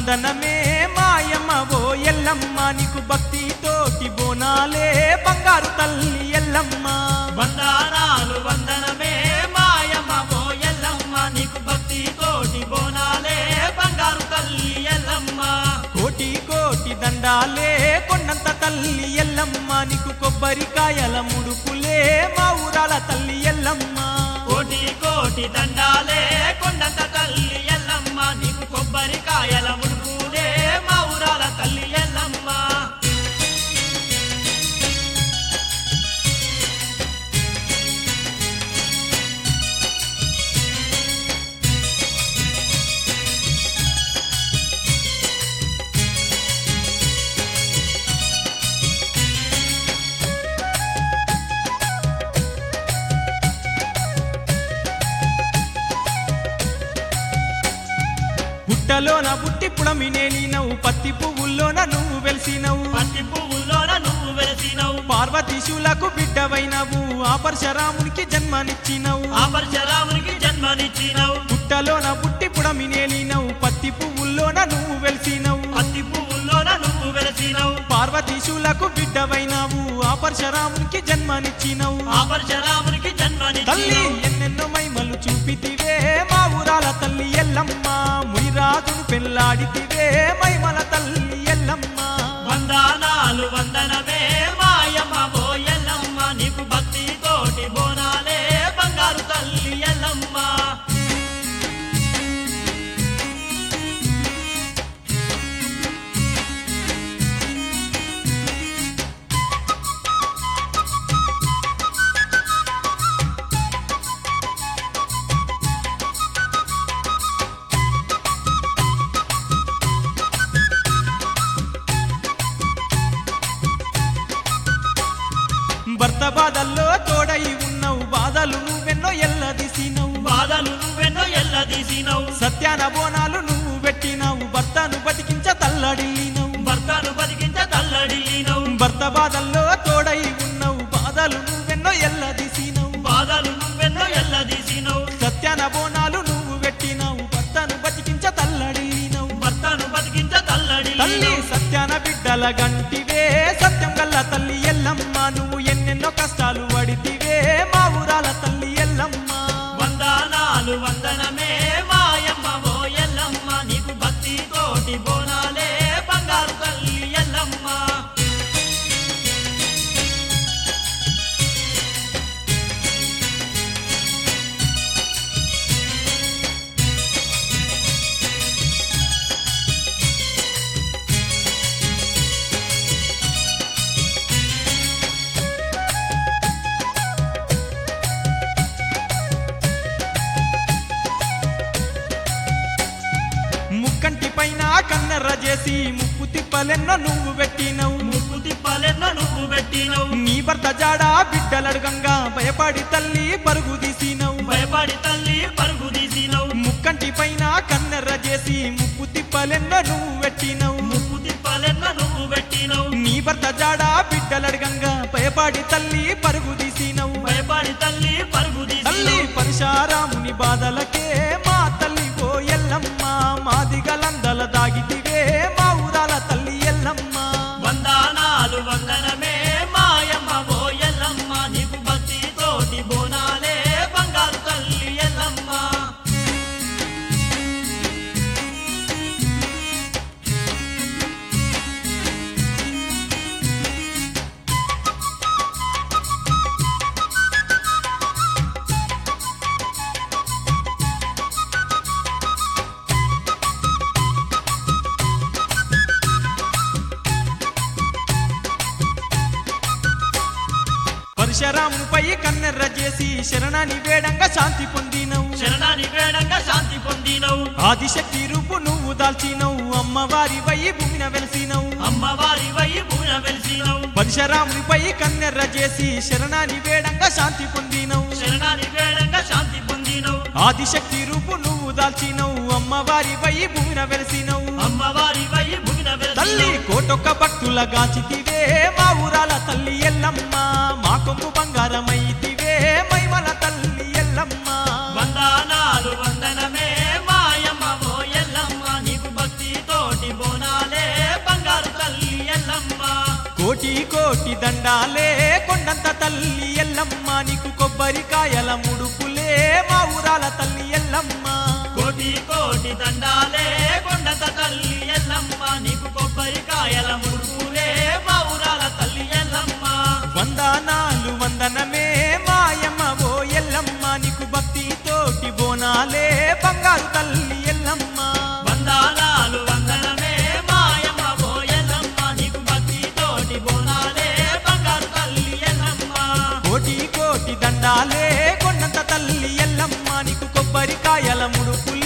వందనమే మాయమ్మ ఓ ఎల్లమ్మ నీకు భక్తితోటి బోనాలే బంగారు తల్లి ఎల్లమ్మ వందనాలు వందనమే మాయమ్మ ఓ ఎల్లమ్మ నీకు భక్తి తోటి బోనాలే బంగారు తల్లి ఎల్లమ్మ కోటి కోటి దండాలే కొండంత తల్లి ఎల్లమ్మ నీకు కొబ్బరికాయల ముడుపులే మా ఊరాల తల్లి ఎల్లమ్మ కోటి కోటి దండాలే కొండంత తల్లి ఎల్లమ్మ నీకు కొబ్బరికాయల ముడుపులే మా ఊరాల తల్లి ఎల్లమ్మ పుట్టలోన పుట్టి పుడమినేలినవు పత్తి పువ్వుల్లోన నువ్వు వెలిసినవు పత్తి పువ్వుల్లోన నువ్వు వెలిసినవు పార్వతీశులకు బిడ్డవైనవు ఆ పరశురామునికి జన్మనిచ్చినవు ఆ పరశురామునికి జన్మనిచ్చినవు పుట్టలోన పుట్టి పుడమినేలినవు పత్తి పువ్వుల్లోన నువ్వు వెలిసినవు పత్తి పువ్వుల్లోన నువ్వు వెలిసినవు పార్వతీశులకు బిడ్డవైనావు ఆ పరశురామునికి జన్మనిచ్చినవు ఆ పరశురామునికి తల్లి జన్మనిచ్చినవు ఎన్నెన్నో మైమలు చూపితివే మా ఊరాల తల్లి ఎల్లమ్మ ముయిరాజును పెళ్ళాడితివే మైమల తల్లి ఎల్లమ్మ వందనాలు వందనమే మాయమ్మ ఓ ఎల్లమ్మ నీకు భక్తి తోటి బోనాలే బంగారు తల్లి ఎల్లమ్మ భర్త బాధల్లో తోడై ఉన్నవు బాధలు నువ్వెన్నో ఎల్లదిసినవు బాధలు నువ్వెన్నో ఎల్లదీసినవు సత్యాన బోనాలు నువ్వు పెట్టినావు భర్తను బతికించ తల్లడిల్లినవు భర్తను బతికించ తల్లడిల్లినవు భర్త బాధల్లో తోడై ఉన్నవు బాధలు నువ్వెన్నో ఎల్లదిసినవు బాధలు నువ్వెన్నో ఎల్లదీసినవు సత్యాన బోనాలు నువ్వు పెట్టినావు భర్తను బతికించ తల్లడిల్లినవు భర్తను బతికించ తల్లి తల్లడిల్లినవు సత్యాన బిడ్డల గంటివే సత్యం గల్ల తల్లి ఎల్లమ్మ నువ్వు ఎన్నెన్నో కష్టాలు పడితివే మా ఊరాల తల్లి ఎల్లమ్మ వందనాలు వందనమే మాయమ్మ ఓ ఎల్లమ్మ నీకు భక్తి తోటి బోనాలే బంగారు తల్లి ఎల్లమ్మ ముక్కంటి పైన కన్నెర్ర చేసి ముక్కు తిప్పలెన్నో నువ్వు పెట్టినవు ముక్కు తిప్పలెన్నో నువ్వు పెట్టినవు నీ భర్త జాడా బిడ్డలడగంగా భయపడి తల్లి పరుగు తీసినవు భయపడి తల్లి పరుగు తీసినవు ముక్కంటి పైన కన్నెర్ర చేసి ముక్కు తిప్పలెన్నో నువ్వు పెట్టినవు ముక్కు తిప్పలెన్నో నువ్వు పెట్టినవు నీ భర్త జాడా బిడ్డలడగంగా భయపడి తల్లి పరుగు తీసినవు భయపడి తల్లి పరుగు తల్లి తీసినవు పరశారాముని బాధలకే మా తల్లి ఓ ఎల్లమ్మ మాదిగలందల దాగితివే మా ఊరాల తల్లి ఎల్లమ్మ వందనాలు వందనమే మాయమ్మ ఓ ఎల్లమ్మ నీకు భక్తి తోటి బోనాలే బంగారు తల్లి ఎల్లమ్మ పరశురాముపై కన్నెర్ర చేసి శరణాని వేడంగా శాంతి పొందినవు శరణాని వేడంగా శాంతి పొందినవు ఆదిశక్తి రూపు నువ్వు దాల్చినవు అమ్మవారి వై భూమిన వెలిసినవు అమ్మవారి వై భూన వెలిసినవు పరశురామునిపై కన్నెర్ర చేసి శరణాని వేడంగా శాంతి పొందినవు శరణాని వేడంగా శాంతి పొందినవు ఆదిశక్తి రూపు నువ్వు దాల్చినవు అమ్మవారి వై భూమిన వెలిసినవు అమ్మవారి వై భూన తల్లి వెలిసినవు కోటొక్క భక్తుల గాచితివే మా ఊరాల తల్లి ఎల్లమ్మ మా కొంగు బంగారమైతివే మైమల తల్లి ఎల్లమ్మ వందనాలు వందనమే మాయమ్మ ఓ ఎల్లమ్మ నీకు భక్తి తోటి కోటి కోటి దండాలే కొండంత తల్లి ఎల్లమ్మ నీకు కొబ్బరికాయల ముడుపులే మా ఊరాల తల్లి ఎల్లమ్మ కోటి కోటి దండాలే కొండంత తల్లి ఎల్లమ్మ నీకు కొబ్బరికాయల ముడుపులే మా ఊరాల తల్లి ఎల్లమ్మ వందనాలు వందనమే మాయమ్మ ఓ ఎల్లమ్మ నీకు భక్తితోటి బోనాలే బంగారు తల్లి ఎల్లమ్మ వందనాలు వందనమే మాయమ్మ ఓ ఎల్లమ్మ నీకు భక్తితోటి బోనాలే బంగారు తల్లి ఎల్లమ్మ కోటి కోటి దండాలే కొండంత తల్లి ఎల్లమ్మ నీకు కొబ్బరికాయల ముడుపులే